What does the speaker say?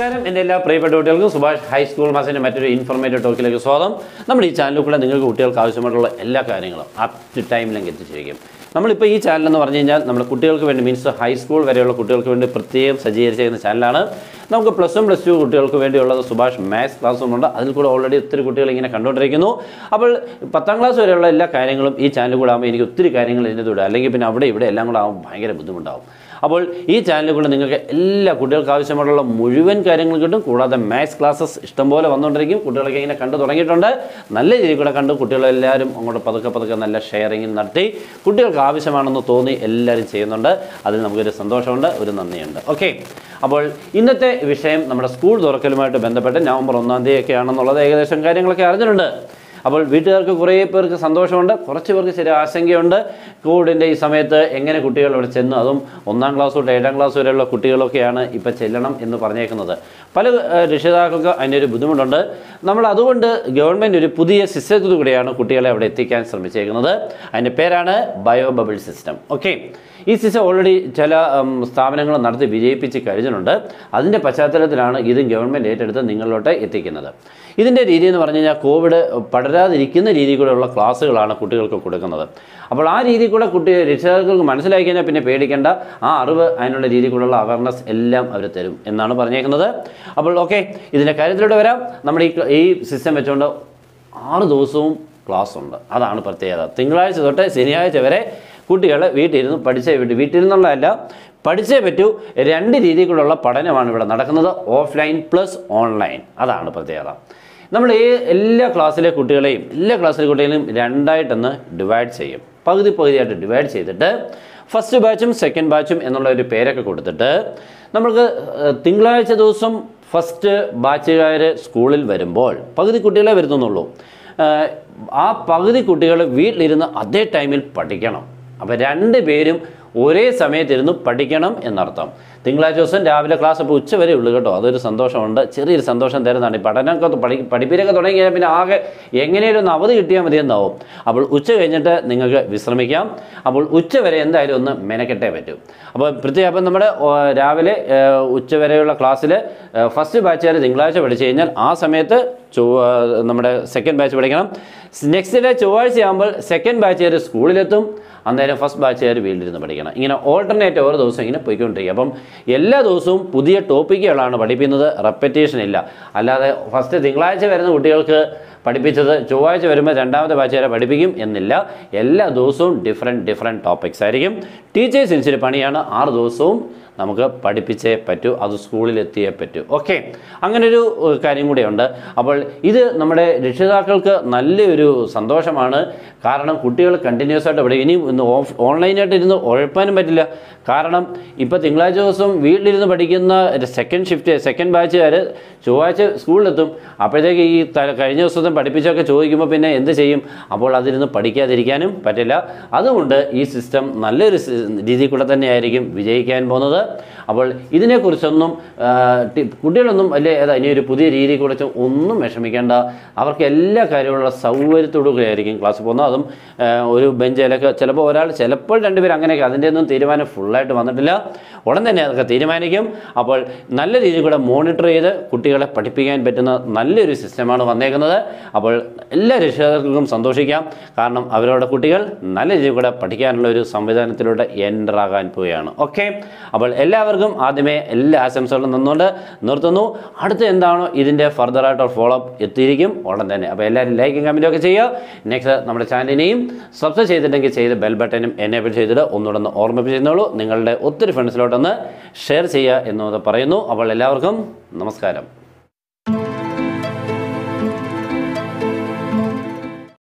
നമസ്കാരം എൻ്റെ എല്ലാ പ്രിയപ്പെട്ട കുട്ടികൾക്കും സുഭാഷ് ഹൈസ്കൂൾ മാസിൻ്റെ മറ്റൊരു ഇൻഫോർമേറ്റീവ് ടോക്കിലേക്ക് സ്വാഗതം നമ്മൾ ഈ ചാനലിൽ കൂടെ നിങ്ങൾക്ക് കുട്ടികൾക്ക് ആവശ്യമായിട്ടുള്ള എല്ലാ കാര്യങ്ങളും അപ് ടു ടൈമിലേക്ക് എത്തിച്ചിരിക്കും നമ്മളിപ്പോൾ ഈ ചാനൽ എന്ന് പറഞ്ഞു കഴിഞ്ഞാൽ നമ്മൾ കുട്ടികൾക്ക് വേണ്ടി മീൻസ് ഹൈസ്കൂൾ വരെയുള്ള കുട്ടികൾക്ക് വേണ്ടി പ്രത്യേകം സജ്ജീകരിച്ചിരിക്കുന്ന ചാനലാണ് നമുക്ക് പ്ലസ് വൺ പ്ലസ് ടു കുട്ടികൾക്ക് വേണ്ടിയുള്ളത് സുഭാഷ് മാത്സ് ക്ലാസ്സും ഉണ്ട് അതിൽ കൂടെ ഓൾറെഡി ഒത്തിരി കുട്ടികൾ ഇങ്ങനെ കണ്ടുകൊണ്ടിരിക്കുന്നു അപ്പോൾ പത്താം ക്ലാസ് വരെയുള്ള എല്ലാ കാര്യങ്ങളും ഈ ചാനൽ കൂടെ ആകുമ്പോൾ എനിക്ക് ഒത്തിരി കാര്യങ്ങൾ ഇതിൻ്റെ കൂടെ അല്ലെങ്കിൽ പിന്നെ അവിടെ ഇവിടെ എല്ലാം കൂടെ ആകുമ്പോൾ ഭയങ്കര ബുദ്ധിമുട്ടാവും അപ്പോൾ ഈ ചാനലിൽ കൂടെ നിങ്ങൾക്ക് എല്ലാ കുട്ടികൾക്ക് ആവശ്യമായിട്ടുള്ള മുഴുവൻ കാര്യങ്ങൾ കിട്ടും കൂടാതെ മാത്സ് ക്ലാസ്സസ് ഇഷ്ടംപോലെ വന്നുകൊണ്ടിരിക്കും കുട്ടികളൊക്കെ ഇങ്ങനെ കണ്ടു തുടങ്ങിയിട്ടുണ്ട് നല്ല രീതിയിൽ കൂടെ കണ്ടു കുട്ടികളെല്ലാവരും അങ്ങോട്ട് പതുക്കെ പതുക്കെ നല്ല ഷെയറിങ് നടത്തി കുട്ടികൾക്ക് ആവശ്യമാണെന്ന് തോന്നി എല്ലാവരും ചെയ്യുന്നുണ്ട് അതിൽ നമുക്കൊരു സന്തോഷമുണ്ട് ഒരു നന്ദിയുണ്ട് ഓക്കെ അപ്പോൾ ഇന്നത്തെ വിഷയം നമ്മുടെ സ്കൂൾ തുറക്കലുമായിട്ട് ബന്ധപ്പെട്ട് നവംബർ ഒന്നാം തീയതി ഒക്കെ ആണെന്നുള്ളത് ഏകദേശം കാര്യങ്ങളൊക്കെ അറിഞ്ഞിട്ടുണ്ട് അപ്പോൾ വീട്ടുകാർക്ക് കുറേ പേർക്ക് സന്തോഷമുണ്ട് കുറച്ച് പേർക്ക് ചെറിയ ആശങ്കയുണ്ട് കോവിഡിൻ്റെ ഈ സമയത്ത് എങ്ങനെ കുട്ടികൾ ഇവിടെ ചെന്നു അതും ഒന്നാം ക്ലാസ് തൊട്ട് ഏഴാം ക്ലാസ് വരെയുള്ള കുട്ടികളൊക്കെയാണ് ഇപ്പോൾ ചെല്ലണം എന്ന് പറഞ്ഞേക്കുന്നത് പല ഏഹ്, രക്ഷിതാക്കൾക്ക് അതിൻ്റെ ഒരു ബുദ്ധിമുട്ടുണ്ട് നമ്മൾ അതുകൊണ്ട് ഗവൺമെൻറ് ഒരു പുതിയ സിസ്റ്റത്തിൽ കൂടെയാണ് കുട്ടികളെ അവിടെ എത്തിക്കാൻ ശ്രമിച്ചേക്കുന്നത് അതിൻ്റെ പേരാണ് ബയോ ബബിൾ സിസ്റ്റം ഓക്കെ ഈ സിസ്റ്റം ഓൾറെഡി ചില ഉം, സ്ഥാപനങ്ങൾ നടത്തി വിജയിപ്പിച്ച് കഴിഞ്ഞിട്ടുണ്ട് അതിൻ്റെ പശ്ചാത്തലത്തിലാണ് ഇതും ഗവൺമെൻറ് ഏറ്റെടുത്ത് നിങ്ങളിലോട്ട് എത്തിക്കുന്നത് ഇതിൻ്റെ രീതി എന്ന് പറഞ്ഞു കഴിഞ്ഞാൽ കോവിഡ് പടരാതിരിക്കുന്ന രീതിയിൽ കൂടെയുള്ള ക്ലാസ്സുകളാണ് കുട്ടികൾക്ക് കൊടുക്കുന്നത് അപ്പോൾ ആ രീതിയിൽ കൂടെ കുട്ടി രക്ഷിതാക്കൾക്ക് മനസ്സിലാക്കി കഴിഞ്ഞാൽ പിന്നെ പേടിക്കേണ്ട ആ അറിവ് അതിനുള്ള രീതിയിൽ കൂടെയുള്ള അവയർനെസ് എല്ലാം അവർ തരും എന്നാണ് പറഞ്ഞേക്കുന്നത് അപ്പോൾ ഓക്കെ ഇതിൻ്റെ കാര്യത്തിലൂടെ വരാം നമ്മുടെ ഈ ഈ സിസ്റ്റം വെച്ചുകൊണ്ട് ആറ് ദിവസവും ക്ലാസ് ഉണ്ട് അതാണ് പ്രത്യേകത തിങ്കളാഴ്ച തൊട്ട് ശനിയാഴ്ച വരെ കുട്ടികൾ വീട്ടിലിരുന്ന് പഠിച്ചേ പറ്റൂ വീട്ടിലിരുന്നുള്ളതല്ല പഠിച്ചേ പറ്റൂ രണ്ട് രീതിയിൽ കൂടെയുള്ള പഠനമാണ് ഇവിടെ നടക്കുന്നത് ഓഫ്ലൈൻ പ്ലസ് ഓൺലൈൻ അതാണ് പ്രത്യേകത നമ്മൾ ഈ എല്ലാ ക്ലാസ്സിലെ കുട്ടികളെയും എല്ലാ ക്ലാസ്സിലെ കുട്ടികളെയും രണ്ടായിട്ടൊന്ന് ഡിവൈഡ് ചെയ്യും പകുതി പകുതിയായിട്ട് ഡിവൈഡ് ചെയ്തിട്ട് ഫസ്റ്റ് ബാച്ചും സെക്കൻഡ് ബാച്ചും എന്നുള്ള ഒരു പേരൊക്കെ കൊടുത്തിട്ട് നമുക്ക് ഏഹ്, തിങ്കളാഴ്ച ദിവസം ഫസ്റ്റ് ബാച്ചുകാർ സ്കൂളിൽ വരുമ്പോൾ പകുതി കുട്ടികളെ വരുത്തുന്നുള്ളൂ ഏഹ്, ആ പകുതി കുട്ടികൾ വീട്ടിലിരുന്ന് അതേ ടൈമിൽ പഠിക്കണം അപ്പോൾ രണ്ട് പേരും ഒരേ സമയത്തിരുന്ന് പഠിക്കണം എന്നർത്ഥം തിങ്കളാഴ്ച ദിവസം രാവിലെ ക്ലാസ് അപ്പോൾ ഉച്ച വരെ ഉള്ളൂ കേട്ടോ അതൊരു സന്തോഷമുണ്ട് ചെറിയൊരു സന്തോഷം തരുന്നതാണ് ഈ പഠനമൊക്കെ പഠി പഠിപ്പിലൊക്കെ തുടങ്ങി കഴിഞ്ഞാൽ പിന്നെ ആകെ എങ്ങനെയും ഒന്ന് അവധി കിട്ടിയാൽ മതി എന്നാവും അപ്പോൾ ഉച്ച കഴിഞ്ഞിട്ട് നിങ്ങൾക്ക് വിശ്രമിക്കാം അപ്പോൾ ഉച്ച വരെ എന്തായാലും ഒന്ന് മെനക്കെട്ടേ പറ്റൂ അപ്പോൾ പ്രത്യേകം അപ്പം നമ്മുടെ ഓ, രാവിലെ ഏഹ്, ഉച്ച വരെയുള്ള ക്ലാസ്സിൽ ഫസ്റ്റ് ബാച്ചുകാർ തിങ്കളാഴ്ച പഠിച്ചു കഴിഞ്ഞാൽ ആ സമയത്ത് ചൊവ്വ നമ്മുടെ സെക്കൻഡ് ബാച്ച് പഠിക്കണം നെക്സ്റ്റ് ഡേ ചൊവ്വാഴ്ച ആകുമ്പോൾ സെക്കൻഡ് ബാച്ചുകാർ സ്കൂളിലെത്തും അന്നേരം ഫസ്റ്റ് ബാച്ചുകാർ വീട്ടിലിരുന്ന് പഠിക്കണം ഇങ്ങനെ ഓൾട്ടർനേറ്റ് ഓരോ ദിവസം ഇങ്ങനെ പോയിക്കൊണ്ടിരിക്കുക അപ്പം എല്ലാ ദിവസവും പുതിയ ടോപ്പിക്കുകളാണ് പഠിപ്പിക്കുന്നത് റെപ്പറ്റേഷൻ ഇല്ല അല്ലാതെ ഫസ്റ്റ് തിങ്കളാഴ്ച വരുന്ന കുട്ടികൾക്ക് പഠിപ്പിച്ചത് ചൊവ്വാഴ്ച വരുമ്പോൾ രണ്ടാമത്തെ ബാച്ച് വരെ പഠിപ്പിക്കും എന്നില്ല എല്ലാ ദിവസവും ഡിഫറെൻറ്റ് ഡിഫറെൻറ്റ് ടോപ്പിക്സ് ആയിരിക്കും ടീച്ചേഴ്സ് ഇച്ചിരി പണിയാണ് ആറ് ദിവസവും നമുക്ക് പഠിപ്പിച്ചേ പറ്റൂ അത് സ്കൂളിൽ എത്തിയേ പറ്റൂ ഓക്കെ അങ്ങനൊരു ഏഹ്, കാര്യം കൂടിയുണ്ട് അപ്പോൾ ഇത് നമ്മുടെ രക്ഷിതാക്കൾക്ക് നല്ലൊരു സന്തോഷമാണ് കാരണം കുട്ടികൾ കണ്ടിന്യൂസ് ആയിട്ട് പഠിക്കും ഇനി ഇന്ന് ഓഫ് ഓൺലൈനായിട്ട് ഇരുന്ന് ഉഴപ്പാനും പറ്റില്ല കാരണം ഇപ്പോൾ തിങ്കളാഴ്ച ദിവസം വീട്ടിലിരുന്ന് പഠിക്കുന്ന സെക്കൻഡ് ഷിഫ്റ്റ് സെക്കൻഡ് ബാച്ചുകാർ ചൊവ്വാഴ്ച സ്കൂളിലെത്തും അപ്പോഴത്തേക്ക് ഈ ത- കഴിഞ്ഞ ദിവസത്തെ പഠിപ്പിച്ചൊക്കെ ചോദിക്കുമ്പോൾ പിന്നെ എന്ത് ചെയ്യും അപ്പോൾ അതിരുന്ന് പഠിക്കാതിരിക്കാനും പറ്റില്ല അതുകൊണ്ട് ഈ സിസ്റ്റം നല്ലൊരു സി- രീതിയിൽ കൂടെ തന്നെയായിരിക്കും വിജയിക്കാൻ പോകുന്നത് അപ്പോൾ ഇതിനെക്കുറിച്ചൊന്നും ആ, ടി- കുട്ടികളൊന്നും അല്ലേ ഏതാ ഇനി ഒരു പുതിയ രീതി കുറിച്ച് ഒന്നും വിഷമിക്കേണ്ട അവർക്ക് എല്ലാ കാര്യമുള്ള സൗകര്യത്തോടു കൂടിയായിരിക്കും ക്ലാസ് പോകുന്നത് അതും ആ, ഒരു ബെഞ്ചിലൊക്കെ ചിലപ്പോൾ ഒരാൾ ചിലപ്പോൾ രണ്ടുപേരും അങ്ങനെയൊക്കെ അതിൻ്റെ ഒന്നും തീരുമാനം ഫുള്ളായിട്ട് വന്നിട്ടില്ല ഉടൻ തന്നെ അതൊക്കെ തീരുമാനിക്കും അപ്പോൾ നല്ല രീതിയിൽ കൂടെ മോണിറ്റർ ചെയ്ത് കുട്ടികളെ പഠിപ്പിക്കാൻ പറ്റുന്ന നല്ലൊരു സിസ്റ്റമാണ് വന്നേക്കുന്നത് അപ്പോൾ എല്ലാ രക്ഷിതാക്കൾക്കും സന്തോഷിക്കാം കാരണം അവരുടെ കുട്ടികൾ നല്ല രീതിയിൽ കൂടെ പഠിക്കാനുള്ള ഒരു സംവിധാനത്തിലൂടെ എൻ്റർ ആകാൻ പോവുകയാണ് ഓക്കെ അപ്പോൾ എല്ലാവർക്കും ആദ്യമേ എല്ലാ ആശംസകളും നിന്നുകൊണ്ട് നിർത്തുന്നു അടുത്ത എന്താണോ ഇതിൻ്റെ ഫർദർ ആയിട്ട് ഫോളോ അപ്പ് എത്തിയിരിക്കും ഉടൻ തന്നെ അപ്പോൾ എല്ലാവരും ലൈക്കും കമൻറ്റും ഒക്കെ ചെയ്യുക നെക്സ്റ്റ് നമ്മുടെ ചാനലിനെയും സബ്സ്ക്രൈബ് ചെയ്തിട്ടുണ്ടെങ്കിൽ ചെയ്ത് ബെൽ ബട്ടനും എനേബിൾ ചെയ്തിട്ട് ഒന്നുകൂടെ ഒന്ന് ഓർമ്മിപ്പിച്ചിരുന്നുള്ളൂ നിങ്ങളുടെ ഒത്തിരി ഫ്രണ്ട്സിലോട്ടൊന്ന് ഷെയർ ചെയ്യുക എന്നത് പറയുന്നു അപ്പോൾ എല്ലാവർക്കും നമസ്കാരം